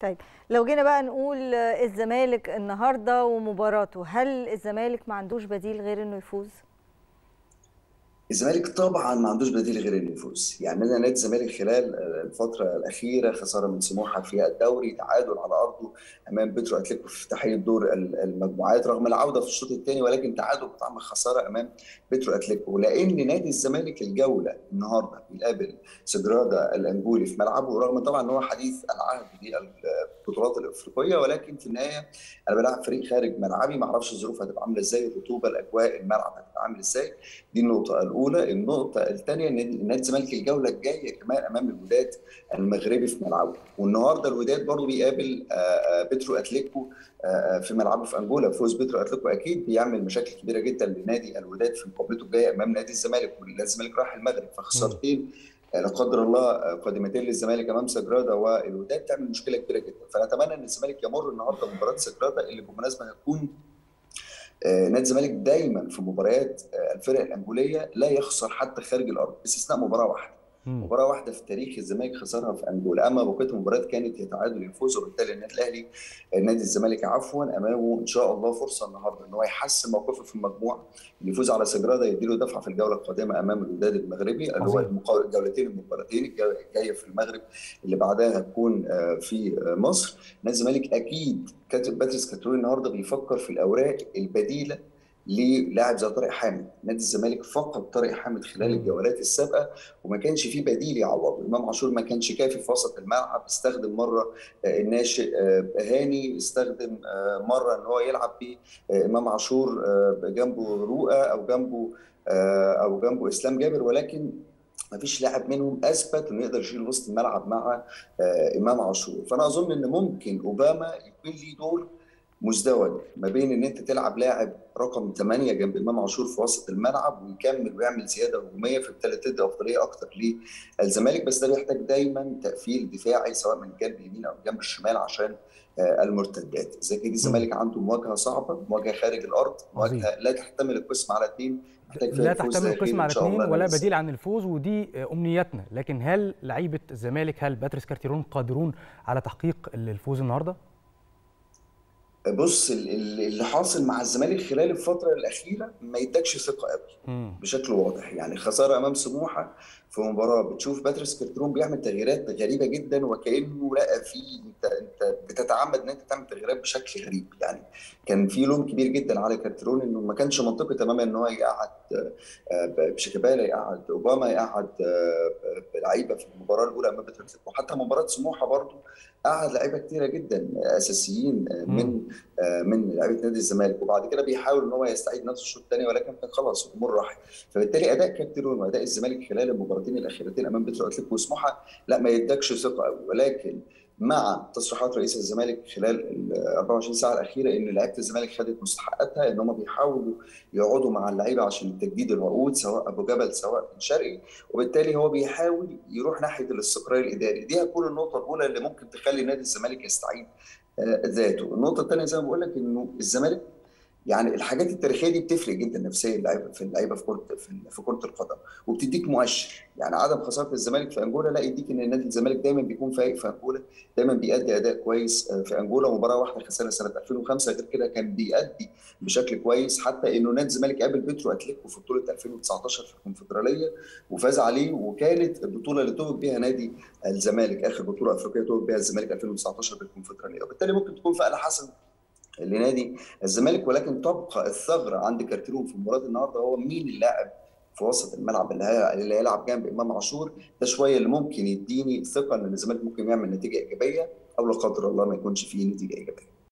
طيب لو جينا بقى نقول الزمالك النهارده ومباراته هل الزمالك ما عندوش بديل غير انه يفوز الزمالك طبعا ما عندوش بديل غير انه يفوز يعني انا نادي الزمالك خلال الفتره الاخيره خساره من سموحه في الدوري تعادل على ارضه امام بيترو اتليكو في تحقيق دور المجموعات رغم العوده في الشوط الثاني ولكن تعادل بطعم خساره امام بيترو اتليكو لان نادي الزمالك الجوله النهارده بيقابل سجرادا الانجولي في ملعبه رغم طبعا ان هو حديث العهد بالبطولات الافريقيه ولكن في النهايه انا بلعب فريق خارج ملعبي ما اعرفش الظروف هتبقى عامله ازاي الرطوبه الاجواء الملعب هتبقى عامل ازاي دي النقطه الاولى النقطه الثانيه ان نادي الزمالك الجوله الجايه كمان امام الوداد المغربي في ملعبه والنهارده الوداد برضه بيقابل بيترو اتليكو في ملعبه في انجولا فوز بيترو اتليكو اكيد بيعمل مشاكل كبيره جدا لنادي الوداد في مقابلته الجايه امام نادي الزمالك ونادي الزمالك راح المغرب فخسارتين لا قدر الله قادمتين للزمالك امام سجرادا والوداد تعمل مشكله كبيره جدا فنتمنى ان الزمالك يمر النهارده مباراه سجرادا اللي بالمناسبه هتكون نادي الزمالك دايما في مباريات الفرق الانجوليه لا يخسر حتى خارج الارض باستثناء مباراه واحده مباراه واحده في تاريخ الزمالك خسرها في انجولا اما بقيه المباريات كانت يا تعادل يفوز وبالتالي النادي الاهلي نادي الزمالك عفوا امامه ان شاء الله فرصه النهارده ان هو يحسن موقفه في المجموعه يفوز على سجرادا يديله دفعه في الجوله القادمه امام الوداد المغربي اللي هو الجولتين المباراتين الجايه في المغرب اللي بعدها هتكون في مصر نادي الزمالك اكيد كاتب باتريس كاتروني النهارده بيفكر في الاوراق البديله للاعب زي طارق حامد نادي الزمالك فقد طارق حامد خلال الجولات السابقه وما كانش فيه بديل يعوضه امام عاشور ما كانش كافي في وسط الملعب استخدم مره الناشئ هاني استخدم مره ان هو يلعب بيه امام عاشور جنبه رؤى او جنبه او جنبه اسلام جابر ولكن ما فيش لاعب منهم اثبت انه يقدر يشيل وسط الملعب مع امام عاشور فانا اظن ان ممكن اوباما يكون ليه دور مزدوج ما بين ان انت تلعب لاعب رقم 8 جنب امام عاشور في وسط الملعب ويكمل ويعمل زياده هجوميه فبالتالي تدي افضليه اكتر للزمالك بس ده بيحتاج دايما تقفيل دفاعي سواء من الجنب اليمين او الجنب الشمال عشان المرتدات اذا كان الزمالك عنده مواجهه صعبه مواجهه خارج الارض مواجهه لا تحتمل القسم على اثنين لا تحتمل القسم على اثنين ولا بديل عن الفوز ودي امنياتنا لكن هل لعيبه الزمالك هل باتريس كارتيرون قادرون على تحقيق الفوز النهارده؟ بص اللي حاصل مع الزمالك خلال الفتره الاخيره ما يدكش ثقه قوي بشكل واضح يعني خساره امام سموحه في مباراه بتشوف باتريس كارترون بيعمل تغييرات غريبه جدا وكانه لقى فيه انت انت بتتعمد ان انت تعمل تغييرات بشكل غريب يعني كان في لوم كبير جدا على كارترون انه ما كانش منطقي تماما ان هو يقعد بشيكابالا يقعد اوباما يقعد لعيبه في المباراه الاولى امام باتريس وحتى مباراه سموحه برضه قعد لعيبه كتيره جدا اساسيين من من لعيبه نادي الزمالك وبعد كده بيحاول ان هو يستعيد نفسه الشوط الثاني ولكن كان خلاص الامور راحت فبالتالي اداء كابتن واداء الزمالك خلال المباراتين الاخيرتين امام بيترو اتلتيكو وسموحه لا ما يدكش ثقه قوي ولكن مع تصريحات رئيس الزمالك خلال ال 24 ساعه الاخيره ان لعيبه الزمالك خدت مستحقاتها ان هم بيحاولوا يقعدوا مع اللعيبه عشان تجديد الوعود سواء ابو جبل سواء بن شرقي وبالتالي هو بيحاول يروح ناحيه الاستقرار الاداري دي هتكون النقطه الاولى اللي ممكن تخلي نادي الزمالك يستعيد ذاته النقطه الثانيه زي ما بقول لك انه الزمالك يعني الحاجات التاريخيه دي بتفرق جدا نفسيا اللعيبه في اللعيبه في كره في كره القدم وبتديك مؤشر يعني عدم خساره الزمالك في انجولا لا يديك ان نادي الزمالك دايما بيكون فايق في انجولا دايما بيأدي اداء كويس في انجولا مباراه واحده خسرها سنه 2005 غير كده كان بيأدي بشكل كويس حتى انه نادي الزمالك قابل بيترو اتليكو في بطوله 2019 في الكونفدراليه وفاز عليه وكانت البطوله اللي توج بيها نادي الزمالك اخر بطوله افريقيه توج بيها الزمالك 2019 في الكونفدراليه وبالتالي ممكن تكون فعلا حسن لنادي الزمالك ولكن تبقى الثغره عند كارتيرون في مباراه النهارده هو مين اللاعب في وسط الملعب اللي اللي هيلعب جنب امام عاشور ده شويه اللي ممكن يديني ثقه ان الزمالك ممكن يعمل نتيجه ايجابيه او لا قدر الله ما يكونش فيه نتيجه ايجابيه